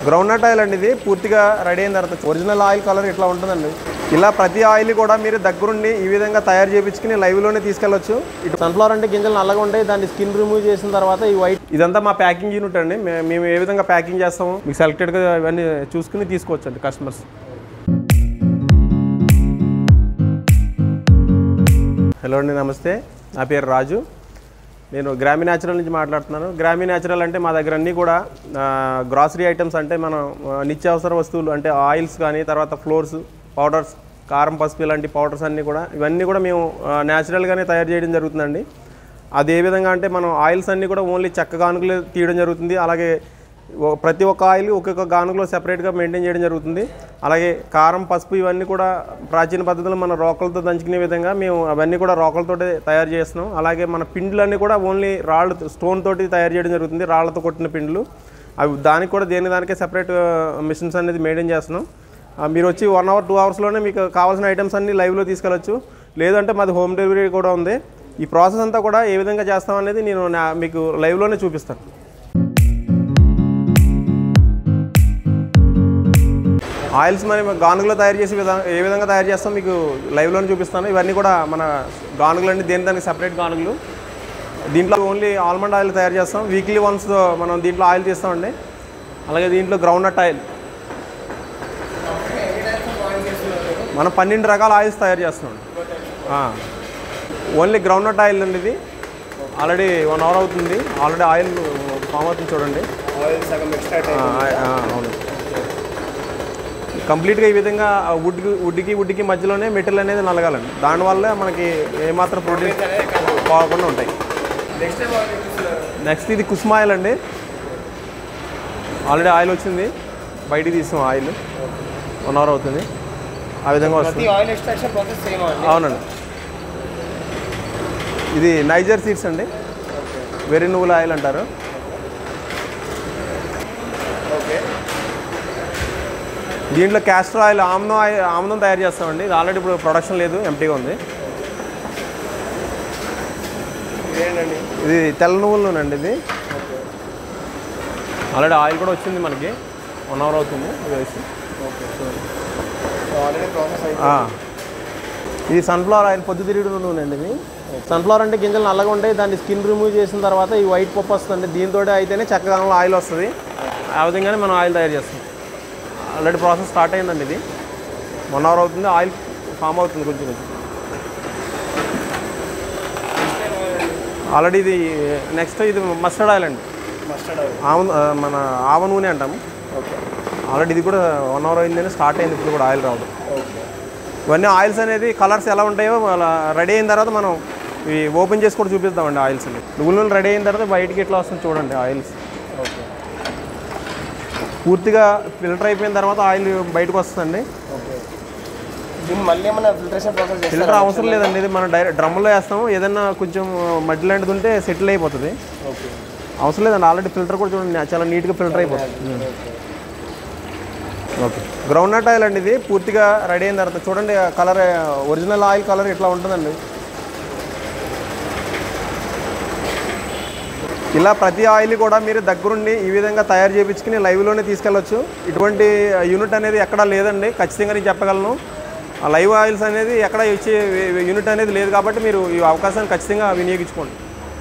Ground groundnut oil అండి ఇది పూర్తిగా రెడీ అయిన తర్వాత ఒరిజినల్ ఆయిల్ కలర్ ఇట్లా ఉంటుందండి ఇలా ప్రతి ఆయిల్ కూడా మీరు దగ్గరుండి ఈ విధంగా తయారు చేయించుకుని లైవ్లోనే తీసుకెళ్ళొచ్చు ఇటు సన్ఫ్లవర్ అంటే గింజలు నల్లగా ఉంటాయి దాన్ని స్కిన్ రిమూవ్ చేసిన తర్వాత ఈ వైట్ ఇదంతా మా ప్యాకింగ్ యూనిట్ అండి మే- మేము ఏ విధంగా ప్యాకింగ్ చేస్తాము మీకు సెలెక్టెడ్గా ఇవన్నీ చూసుకుని తీసుకోవచ్చు అండి కస్టమర్స్ హలో అండి నమస్తే నా పేరు రాజు నేను గ్రామీ న్యాచురల్ నుంచి మాట్లాడుతున్నాను గ్రామీ న్యాచురల్ అంటే మా దగ్గర అన్నీ కూడా గ్రాసరీ ఐటమ్స్ అంటే మనం ఆ, నిత్యావసర వస్తువులు అంటే ఆయిల్స్ కానీ తర్వాత ఫ్లోర్స్ పౌడర్స్ కారం పసుపు ఇలాంటి పౌడర్స్ అన్నీ కూడా ఇవన్నీ కూడా మేము న్యాచురల్గానే తయారు చేయడం జరుగుతుందండి అది ఏ విధంగా అంటే మనం ఆయిల్స్ అన్నీ కూడా ఓన్లీ చెక్క గానుగలు తీయడం జరుగుతుంది అలాగే ఓ- ప్రతి ఒక్క ఆయిల్ ఒక్కొక్క గానుగలో సెపరేట్గా మెయింటైన్ చేయడం జరుగుతుంది అలాగే కారం పసుపు ఇవన్నీ కూడా ప్రాచీన పద్ధతిలో మన రోకలతో దంచుకునే విధంగా మేము అవన్నీ కూడా రోకలతోటి తయారు చేస్తున్నాం అలాగే మన పిండ్లన్నీ కూడా ఓన్లీ రాళ్ళు స్టోన్ తోటి తయారు చేయడం జరుగుతుంది రాళ్లతో కొట్టిన పిండ్లు అవి దానికి కూడా దేని దానికే సెపరేట్ మిషన్స్ అనేది మెయింటైన్ చేస్తున్నాం ఆ, మీరు వచ్చి వన్ అవర్ టూ అవర్స్లోనే మీకు కావాల్సిన ఐటమ్స్ అన్ని లైవ్లో తీసుకెళ్ళచ్చు లేదంటే మాది హోమ్ డెలివరీ కూడా ఉంది ఈ ప్రాసెస్ అంతా కూడా ఏ విధంగా చేస్తాం అనేది నేను నా- మీకు లైవ్లోనే చూపిస్తాను ఆయిల్స్ మరి గానుగులో తయారు చేసే విధంగా ఏ విధంగా తయారు చేస్తాం మీకు లైవ్లోనే చూపిస్తాను ఇవన్నీ కూడా మన గానుగులు అండి దేని దానికి సపరేట్ గానుగులు దీంట్లో ఓన్లీ ఆల్మండ్ ఆయిల్ తయారు చేస్తాం వీక్లీ వన్స్ మనం దీంట్లో ఆయిల్ తీస్తామండి అలాగే దీంట్లో గ్రౌండ్ నట్ ఆయిల్ మనం పన్నెండు రకాల ఆయిల్స్ తయారు చేస్తున్నాం ఓన్లీ గ్రౌండ్ నట్ ఆయిల్ అండి ఇది ఆల్రెడీ వన్ అవర్ అవుతుంది ఆల్రెడీ ఆయిల్ ఫామ్ అవుతుంది చూడండి ఆయిల్ సగం ఎక్స్ట్రా ఆ, ఆ, అవును కంప్లీట్గా ఈ విధంగా వుడ్కి వుడ్కి వుడ్కి మధ్యలోనే మెటీరియల్ అనేది నలగాలండి దానివల్ల మనకి ఏమాత్రం ప్రోటీన్స్ పోకుండా ఉంటాయి నెక్స్ట్ టైం ఆయిల్ చూస్తున్నారు నెక్స్ట్ ఇది కుసుమ ఆయిల్ అండి ఆల్రెడీ ఆయిల్ వచ్చింది బయటికి తీసాం ఆయిల్ వన్ అవర్ అవుతుంది ఆ విధంగా ప్రతి వస్తుంది ఆయిల్ ఎక్స్ట్రాక్షన్ ప్రాసెస్ సేమ్ అండి అవునండి ఇది నైజర్ సీడ్స్ అండి వెర్రి నువ్వుల ఆయిల్ అంటారు ఓకే దీంట్లో క్యాస్టర్ ఆయిల్ ఆమ్లం ఆయిల్ ఆమ్లం తయారు చేస్తామండి ఇది ఆల్రెడీ ఇప్పుడు ప్రొడక్షన్ లేదు ఎంటీగా ఉంది ఇదేంటండి ఇది తెల్ల నువ్వుల నూనె అండి ఇది ఆల్రెడీ ఆయిల్ కూడా వచ్చింది మనకి వన్ అవర్ అవుతుంది ఇది వేసి ఓకే సో ఆల్రెడీ ప్రాసెస్ అయితే ఆ. ఇది సన్ఫ్లవర్ ఆయిల్ పొద్దుతిరుగుడు నూనె అండి ఇది సన్ఫ్లవర్ అంటే గింజలు నల్లగా ఉంటాయి దాన్ని స్కిన్ రిమూవ్ చేసిన తర్వాత ఈ వైట్ పప్పు వస్తుంది దీంతో అయితేనే చక్కగా ఆయిల్ వస్తుంది ఆ విధంగానే మనం ఆయిల్ తయారు చేస్తాం ఆల్రెడీ ప్రాసెస్ స్టార్ట్ అయిందండి ఇది వన్ అవర్ అవుతుంది ఆయిల్ ఫామ్ అవుతుంది కొంచెం కొంచెం ఆల్రెడీ ఇది నెక్స్ట్ ఇది మస్టర్డ్ ఆయిల్ అండి మస్టర్డ్ ఆయిల్ ఆవ ఆ, మన ఆవ నూనె అంటాము ఓకే ఆల్రెడీ ఇది కూడా వన్ అవర్ అయిందని స్టార్ట్ అయింది ఇప్పుడు కూడా ఆయిల్ రావడం ఓకే ఇవన్నీ ఆయిల్స్ అనేది కలర్స్ ఎలా ఉంటాయో అలా రెడీ అయిన తర్వాత మనం ఇవి ఓపెన్ చేసి కూడా చూపిస్తామండి ఆయిల్స్ అండి నువ్వుల నూనె రెడీ అయిన తర్వాత బయటికి ఎట్లా వస్తుంది చూడండి ఆయిల్స్ ఓకే పూర్తిగా ఫిల్టర్ అయిపోయిన తర్వాత ఆయిల్ బయటకు వస్తుందండి ఓకే దీన్ని మళ్ళీ ఏమైనా ఫిల్టరేషన్ ప్రాసెస్ ఫిల్టర్ చేస్తారా అవసరం లేదండి ఇది మనం డైరెక్ట్ డ్రమ్లో వేస్తాము ఏదైనా కొంచెం మడ్డి లాంటిది ఉంటే సెటిల్ అయిపోతుంది ఓకే అవసరం లేదండి ఆల్రెడీ ఫిల్టర్ కూడా చూడండి చాలా నీట్గా ఫిల్టర్ అయిపోతుంది okay okay groundnut oil అండి ఇది పూర్తిగా రెడీ అయిన తర్వాత చూడండి కలర్ ఒరిజినల్ ఆయిల్ కలర్ ఇట్లా ఉంటుందండి ఇలా ప్రతి ఆయిల్ కూడా మీరు దగ్గరుండి ఈ విధంగా తయారు చేయించుకుని లైవ్లోనే తీసుకెళ్ళొచ్చు ఇటువంటి యూనిట్ అనేది ఎక్కడా లేదండి ఖచ్చితంగా నేను చెప్పగలను ఆ లైవ్ ఆయిల్స్ అనేది ఎక్కడ ఇచ్చే యూనిట్ అనేది లేదు కాబట్టి మీరు ఈ అవకాశాన్ని ఖచ్చితంగా వినియోగించుకోండి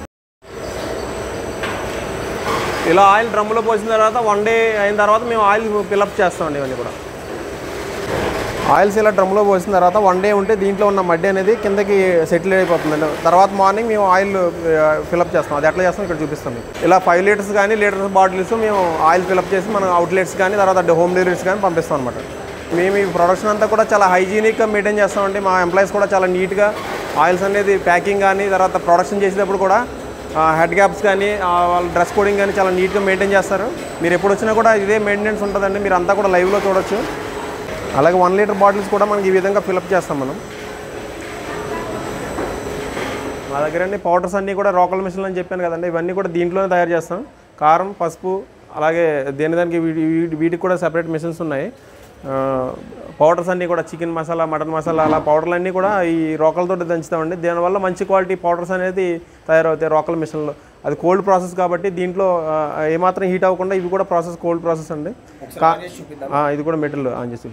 ఇలా ఆయిల్ డ్రమ్లో పోసిన తర్వాత వన్ డే అయిన తర్వాత మేము ఆయిల్ ఫిల్అప్ చేస్తామండి ఇవన్నీ కూడా ఆయిల్స్ ఇలా డ్రమ్లో పోసిన తర్వాత వన్ డే ఉంటే దీంట్లో ఉన్న మడ్డి అనేది కిందకి సెటిల్ అయిపోతుందండి తర్వాత మార్నింగ్ మేము ఆయిల్ ఫిల్అప్ చేస్తాం అది ఎట్లా చేస్తాం ఇక్కడ చూపిస్తాం మీకు ఇలా ఫైవ్ లీటర్స్ కానీ లీటర్స్ బాటిల్స్ మేము ఆయిల్ ఫిల్అప్ చేసి మనం అవుట్లెట్స్ కానీ తర్వాత హోమ్ డెలివరీస్ కానీ పంపిస్తాం అనమాట మేము ఈ ప్రొడక్షన్ అంతా కూడా చాలా హైజీనిక్గా మెయింటైన్ చేస్తామండి మా ఎంప్లాయీస్ కూడా చాలా నీట్గా ఆయిల్స్ అనేది ప్యాకింగ్ కానీ తర్వాత ప్రొడక్షన్ చేసేటప్పుడు కూడా హెడ్ గ్యాప్స్ కానీ ఆ, వాళ్ళ డ్రెస్ కోడింగ్ కానీ చాలా నీట్గా మెయింటైన్ చేస్తారు మీరు ఎప్పుడు వచ్చినా కూడా ఇదే మెయింటెనెన్స్ ఉంటుందండి మీరు అంతా కూడా లైవ్లో చూడొచ్చు అలాగే వన్ లీటర్ బాటిల్స్ కూడా మనకి ఈ విధంగా ఫిల్అప్ చేస్తాం మనం మా దగ్గర అండి పౌడర్స్ అన్నీ కూడా రోకల్ మిషన్లు అని చెప్పాను కదండి ఇవన్నీ కూడా దీంట్లోనే తయారు చేస్తాం కారం పసుపు అలాగే దేని దానికి వీటి వీటి- వీటికి కూడా సెపరేట్ మిషన్స్ ఉన్నాయి పౌడర్స్ అన్నీ కూడా చికెన్ మసాలా మటన్ మసాలా అలా పౌడర్లు అన్నీ కూడా ఈ రోకలతో దంచుతామండి దీనివల్ల మంచి క్వాలిటీ పౌడర్స్ అనేది తయారవుతాయి రోకల్ మిషన్లో అది కోల్డ్ ప్రాసెస్ కాబట్టి దీంట్లో ఆ, ఏమాత్రం హీట్ అవ్వకుండా ఇవి కూడా ప్రాసెస్ కోల్డ్ ప్రాసెస్ అండి కా- చేసి చూపిద్దాం ఆ, ఇది కూడా మెటల్ ఆన్ చేసి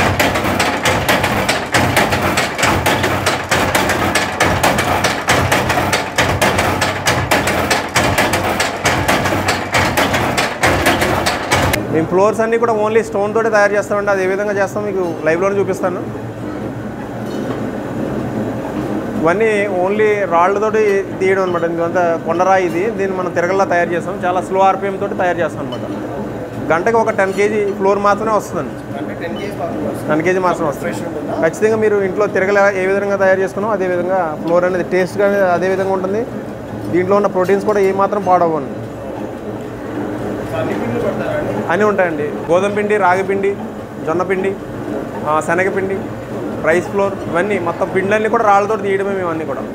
మేము ఫ్లోర్స్ అన్నీ కూడా ఓన్లీ స్టోన్ తోటి తయారు చేస్తామండి అది ఏ విధంగా చేస్తాం మీకు లైవ్లోనే చూపిస్తాను ఇవన్నీ ఓన్లీ రాళ్ళతోటి తీయడం అనమాట ఇదంతా కొండరాయి ఇది దీన్ని మనం తిరగల్లా తయారు చేస్తాం చాలా స్లో ఆర్పిఎం తోటి తయారు చేస్తాం అనమాట గంటకి ఒక టెన్ కేజీ ఫ్లోర్ మాత్రమే వస్తుందండి అంటే టెన్ కేజీ బాగా టెన్ కేజీ మాత్రం వస్తుంది ఫ్రెష్ ఉంటుందా ఖచ్చితంగా మీరు ఇంట్లో తిరగల ఏ విధంగా తయారు చేసుకున్నాం అదే విధంగా ఫ్లోర్ అనేది టేస్ట్ కానీ అదే విధంగా ఉంటుంది దీంట్లో ఉన్న ప్రోటీన్స్ కూడా ఏమాత్రం పాడవ్వండి అన్ని పిండిలు పడతారా అండి అన్నీ ఉంటాయండి గోధుమ పిండి రాగి పిండి జొన్న పిండి ఆ, శనగపిండి రైస్ ఫ్లోర్ ఇవన్నీ మొత్తం పిండ్లన్నీ కూడా రాళ్ళతో తీయడమే మేము అన్నీ కూడా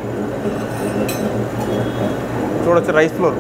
చూడొచ్చు రైస్ ఫ్లోర్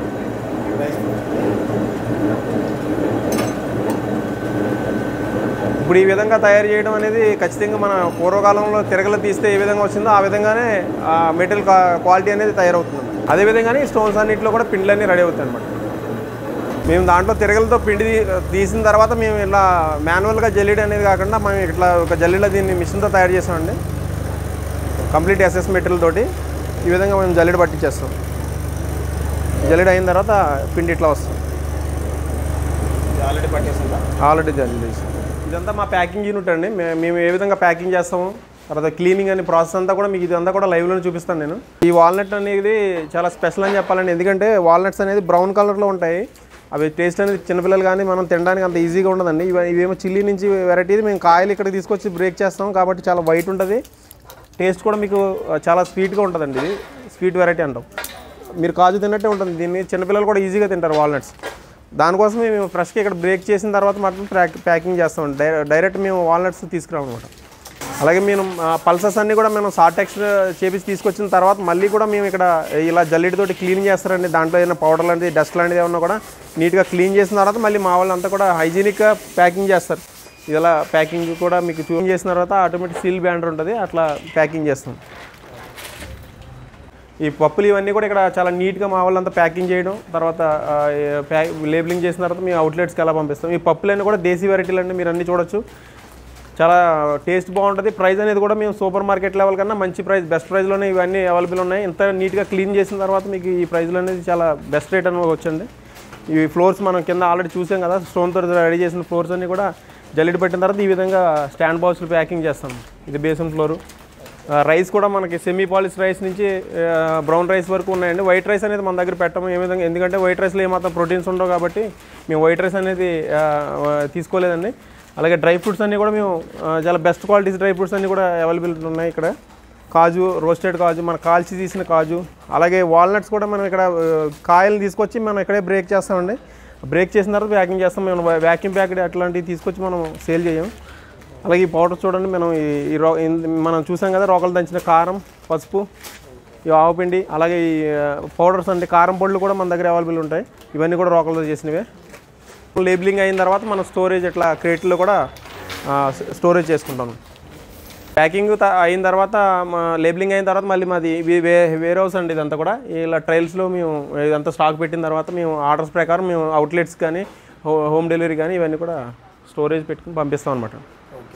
ఇప్పుడు ఈ విధంగా తయారు చేయడం అనేది ఖచ్చితంగా మన పూర్వకాలంలో తిరగలు తీస్తే ఏ విధంగా వచ్చిందో ఆ విధంగానే ఆ మెటీరియల్ క్వాలిటీ అనేది తయారవుతుంది అదే విధంగానే ఈ స్టోన్స్ అన్నింటిలో కూడా పిండ్లన్నీ రెడీ అవుతాయి అనమాట మేము దాంట్లో తిరగలతో పిండి తీ- తీసిన తర్వాత మేము ఇలా మాన్యువల్గా జల్లిడి అనేది కాకుండా మేము ఇట్లా ఒక జల్లిలో దీన్ని మిషన్తో తయారు చేసామండి కంప్లీట్ ఎస్ఎస్ మెటీరియల్ తోటి ఈ విధంగా మేము జల్లెడ పట్టించేస్తాం జల్లెడ అయిన తర్వాత పిండి ఇట్లా వస్తుంది ఆల్రెడీ పట్టేస్తుందా ఆల్రెడీ జల్లెడ చేసాం ఇదంతా మా ప్యాకింగ్ యూనిట్ అండి మే- మేము ఏ విధంగా ప్యాకింగ్ చేస్తాము తర్వాత క్లీనింగ్ అని ప్రాసెస్ అంతా కూడా మీకు ఇదంతా కూడా లైవ్లోనే చూపిస్తాను నేను ఈ వాల్నట్ అనేది చాలా స్పెషల్ అని చెప్పాలండి ఎందుకంటే వాల్నట్స్ అనేది బ్రౌన్ కలర్లో ఉంటాయి అవి టేస్ట్ అనేది చిన్నపిల్లలు కానీ మనం తినడానికి అంత ఈజీగా ఉండదండి ఇవి ఇవేమో చిల్లీ నుంచి వెరైటీ మేము కాయలు ఇక్కడికి తీసుకొచ్చి బ్రేక్ చేస్తాం కాబట్టి చాలా వైట్ ఉంటుంది టేస్ట్ కూడా మీకు ఆ, చాలా స్వీట్గా ఉంటుందండి ఇది స్వీట్ వెరైటీ అంటాం మీరు కాజు తిన్నట్టే ఉంటుంది దీన్ని చిన్నపిల్లలు కూడా ఈజీగా తింటారు వాల్నట్స్ దానికోసమే మేము ఫ్రెష్గా ఇక్కడ బ్రేక్ చేసిన తర్వాత మాత్రం ప్యాక్ ప్యాకింగ్ చేస్తాం డై డైరెక్ట్ మేము వాల్నట్స్ తీసుకురాం అనమాట అలాగే మేము పల్సెస్ అన్నీ కూడా మేము సాట్ టెక్స్చర్ చేపించి తీసుకొచ్చిన తర్వాత మళ్ళీ కూడా మేము ఇక్కడ ఇలా జల్లెడతోటి క్లీన్ చేస్తారండి దాంట్లో ఏదైనా పౌడర్ లాంటిది డస్ట్ లాంటిది ఏమన్నా కూడా నీట్గా క్లీన్ చేసిన తర్వాత మళ్ళీ మా వాళ్ళంతా కూడా హైజీనిక్గా ప్యాకింగ్ చేస్తారు ఇలా ప్యాకింగ్ కూడా మీకు చూన్ చేసిన తర్వాత ఆటోమేటిక్ సీల్ బ్యాండర్ ఉంటుంది అట్లా ప్యాకింగ్ చేస్తాం ఈ పప్పులు ఇవన్నీ కూడా ఇక్కడ చాలా నీట్గా మా వాళ్ళంతా ప్యాకింగ్ చేయడం తర్వాత ఆ, ఏ, ప్యా లేబులింగ్ చేసిన తర్వాత మేము అవుట్లెట్స్కి ఎలా పంపిస్తాం ఈ పప్పులన్నీ కూడా దేశీ వెరైటీలు అండి మీరు అన్నీ చూడొచ్చు చాలా టేస్ట్ బాగుంటుంది ప్రైస్ అనేది కూడా మేము సూపర్ మార్కెట్ లెవెల్ కన్నా మంచి ప్రైస్ బెస్ట్ ప్రైస్లోనే ఇవన్నీ అవైలబుల్ ఉన్నాయి ఇంత నీట్గా క్లీన్ చేసిన తర్వాత మీకు ఈ ప్రైస్లో అనేది చాలా బెస్ట్ రేట్ అని వచ్చండి ఈ ఫ్లోర్స్ మనం కింద ఆల్రెడీ చూసాం కదా స్టోన్తో రెడీ చేసిన ఫ్లోర్స్ అన్నీ కూడా జల్లెడ పెట్టిన తర్వాత ఈ విధంగా స్టాండ్ బాక్స్లో ప్యాకింగ్ చేస్తాం ఇది బేసన్ ఫ్లోరు ఆ, రైస్ కూడా మనకి సెమీ పాలిష్ రైస్ నుంచి ఆ, బ్రౌన్ రైస్ వరకు ఉన్నాయండి వైట్ రైస్ అనేది మన దగ్గర పెట్టము ఏ విధంగా ఎందుకంటే వైట్ రైస్లో ఏమాత్రం ప్రోటీన్స్ ఉండవు కాబట్టి మేము వైట్ రైస్ అనేది ఆ, ఆ, తీసుకోలేదండి అలాగే డ్రై ఫ్రూట్స్ అన్నీ కూడా మేము ఆ, చాలా బెస్ట్ క్వాలిటీస్ డ్రై ఫ్రూట్స్ అన్నీ కూడా అవైలబుల్ ఉన్నాయి ఇక్కడ కాజు రోస్టెడ్ కాజు మన కాల్చి తీసిన కాజు అలాగే వాల్నట్స్ కూడా మనం ఇక్కడ ఆ, కాయలు తీసుకొచ్చి మనం ఇక్కడే బ్రేక్ చేస్తామండి బ్రేక్ చేసిన తర్వాత ప్యాకింగ్ చేస్తాం మేము వ్యాక్యూమ్ ప్యాకెట్ అట్లాంటివి తీసుకొచ్చి మనం సేల్ చేయం అలాగే ఈ పౌడర్ చూడండి మనం ఈ- ఈ రో ఇన్- మనం చూసాం కదా రోకలు దంచిన కారం పసుపు ఈ ఆవు పిండి అలాగే ఈ పౌడర్స్ అంటే కారం పొడులు కూడా మన దగ్గర అవైలబుల్ ఉంటాయి ఇవన్నీ కూడా రోకలతో చేసినవే లేబులింగ్ అయిన తర్వాత మనం స్టోరేజ్ ఇట్లా క్రేట్లో కూడా ఆ, స్టోరేజ్ చేసుకుంటాం ప్యాకింగ్ త- అయిన తర్వాత లేబులింగ్ అయిన తర్వాత మళ్ళీ మాది వే వేర్ హౌస్ అండి ఇదంతా కూడా ఇలా ట్రయల్స్లో మేము ఇదంతా స్టాక్ పెట్టిన తర్వాత మేము ఆర్డర్స్ ప్రకారం మేము అవుట్లెట్స్ కానీ హో హోమ్ డెలివరీ కానీ ఇవన్నీ కూడా స్టోరేజ్ పెట్టుకుని పంపిస్తాం అనమాట ఓకే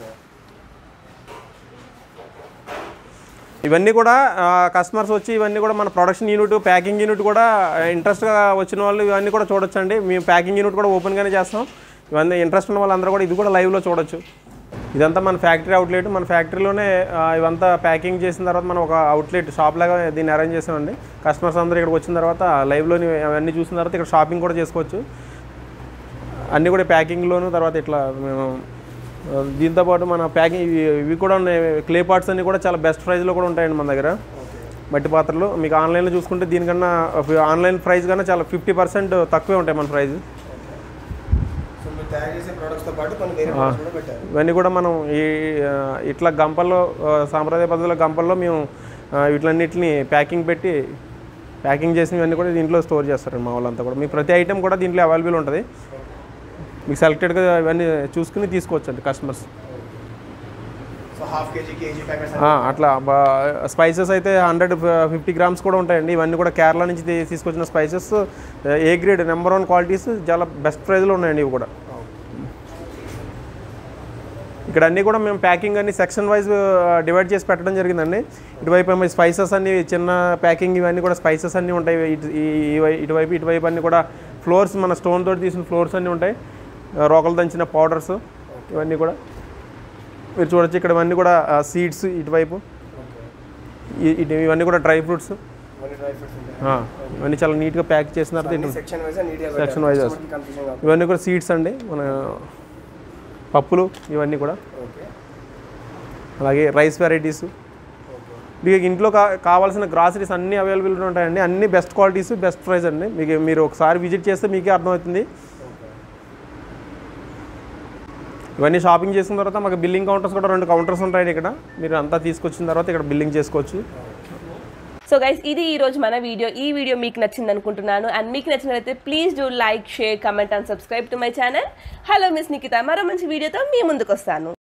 ఇవన్నీ కూడా కస్టమర్స్ వచ్చి ఇవన్నీ కూడా మన ప్రొడక్షన్ యూనిట్ ప్యాకింగ్ యూనిట్ కూడా ఇంట్రెస్ట్గా వచ్చిన వాళ్ళు ఇవన్నీ కూడా చూడొచ్చండి మేము ప్యాకింగ్ యూనిట్ కూడా ఓపెన్గానే చేస్తాం ఇవన్నీ ఇంట్రెస్ట్ ఉన్న వాళ్ళందరూ కూడా ఇది కూడా లైవ్లో చూడొచ్చు ఇదంతా మన ఫ్యాక్టరీ అవుట్లెట్ మన ఫ్యాక్టరీలోనే ఆ, ఇవంతా ప్యాకింగ్ చేసిన తర్వాత మనం ఒక అవుట్లెట్ షాప్ లాగా దీన్ని అరేంజ్ చేసామండి కస్టమర్స్ అందరూ ఇక్కడికి వచ్చిన తర్వాత లైవ్లోని అవన్నీ చూసిన తర్వాత ఇక్కడ షాపింగ్ కూడా చేసుకోవచ్చు అన్నీ కూడా ప్యాకింగ్లోను తర్వాత ఇట్లా మేము ఆ, దీంతో పాటు మన ప్యాకింగ్ ఇవి ఇవి కూడా ఉన్నాయి క్లే పార్ట్స్ అన్నీ కూడా చాలా బెస్ట్ ప్రైస్లో కూడా ఉంటాయండి మన దగ్గర మట్టి పాత్రలు మీకు ఆన్లైన్లో చూసుకుంటే దీనికన్నా ఆన్లైన్ ప్రైస్ కన్నా చాలా ఫిఫ్టీ పర్సెంట్ తక్కువే ఉంటాయి మన ప్రైస్ సో మీరు తయారు చేసే ప్రొడక్ట్స్తో పాటు కొన్ని వేరే ప్రొడక్ట్స్ కూడా పెట్టారు ఇవన్నీ కూడా మనం ఈ ఆ, ఇట్లా గంపల్లో ఆ, సాంప్రదాయ పద్ధతిలో గంపల్లో మేము ఆ, వీటిలన్నిటిని ప్యాకింగ్ పెట్టి ప్యాకింగ్ చేసినవన్నీ కూడా దీంట్లో స్టోర్ చేస్తారు మా వాళ్ళంతా కూడా మీ ప్రతి ఐటెం కూడా దీంట్లో అవైలబుల్ ఉంటుంది మీకు సెలెక్టెడ్గా ఇవన్నీ చూసుకుని తీసుకోవచ్చు అండి customers so half KG KG packets ఆ, అట్లా స్పైసెస్ అయితే హండ్రెడ్ ఫిఫ్టీ గ్రామ్స్ కూడా ఉంటాయండి ఇవన్నీ కూడా కేరళ నుంచి తీ- తీసుకొచ్చిన spices A grade number one qualities చాలా బెస్ట్ ప్రైస్లో ఉన్నాయండి ఇవి కూడా ఇక్కడ అన్నీ కూడా మేము ప్యాకింగ్ అన్ని సెక్షన్ వైజ్ డివైడ్ చేసి పెట్టడం జరిగిందండి ఇటువైపు ఏమో స్పైసెస్ అన్ని చిన్న ప్యాకింగ్ ఇవన్నీ కూడా స్పైసెస్ అన్నీ ఉంటాయి ఇటు- ఈ- ఈ వై- ఇటువైపు ఇటువైపు అన్నీ కూడా ఫ్లోర్స్ మన స్టోన్ తోటి తీసిన ఫ్లోర్స్ అన్నీ ఉంటాయి ఆ, రోకలు దంచిన పౌడర్స్ ఇవన్నీ కూడా మీరు చూడొచ్చు ఇక్కడ ఇవన్నీ కూడా సీడ్స్ ఇటువైపు ఈ- ఇటు- ఇవన్నీ కూడా డ్రై ఫ్రూట్స్ ఇవన్నీ డ్రై ఫ్రూట్స్ ఉంటాయి ఇవన్నీ చాలా నీట్గా ప్యాక్ చేసిన తర్వాత అన్ని ఇటు- సెక్షన్ వైజ్ నీట్గా Section wise. కన్ఫ్యూజన్ కాదు ఇవన్నీ కూడా సీడ్స్ అండి మన పప్పులు ఇవన్నీ కూడా ఓకే అలాగే రైస్ వెరైటీస్ ఓకే మీకు ఇంట్లో కా కావాల్సిన గ్రాసరీస్ అన్నీ అవైలబుల్ ఉంటాయండి అన్ని బెస్ట్ క్వాలిటీస్ బెస్ట్ ప్రైస్ అండి మీకు మీరు ఒకసారి విజిట్ చేస్తే మీకే అర్థమవుతుంది ఓకే ఇవన్నీ షాపింగ్ చేసిన తర్వాత మాకు బిల్లింగ్ కౌంటర్స్ కూడా రెండు కౌంటర్స్ ఉంటాయండి ఇక్కడ మీరు అంతా తీసుకొచ్చిన తర్వాత ఇక్కడ బిల్లింగ్ చేసుకోవచ్చు సో గైస్ ఇది ఈ రోజు మన వీడియో ఈ వీడియో మీకు నచ్చింది అనుకుంటున్నాను అండ్ మీకు నచ్చినట్లయితే please do like share comment and subscribe to my channel hello miss Nikita మరో మంచి వీడియోతో మీ ముందుకు వస్తాను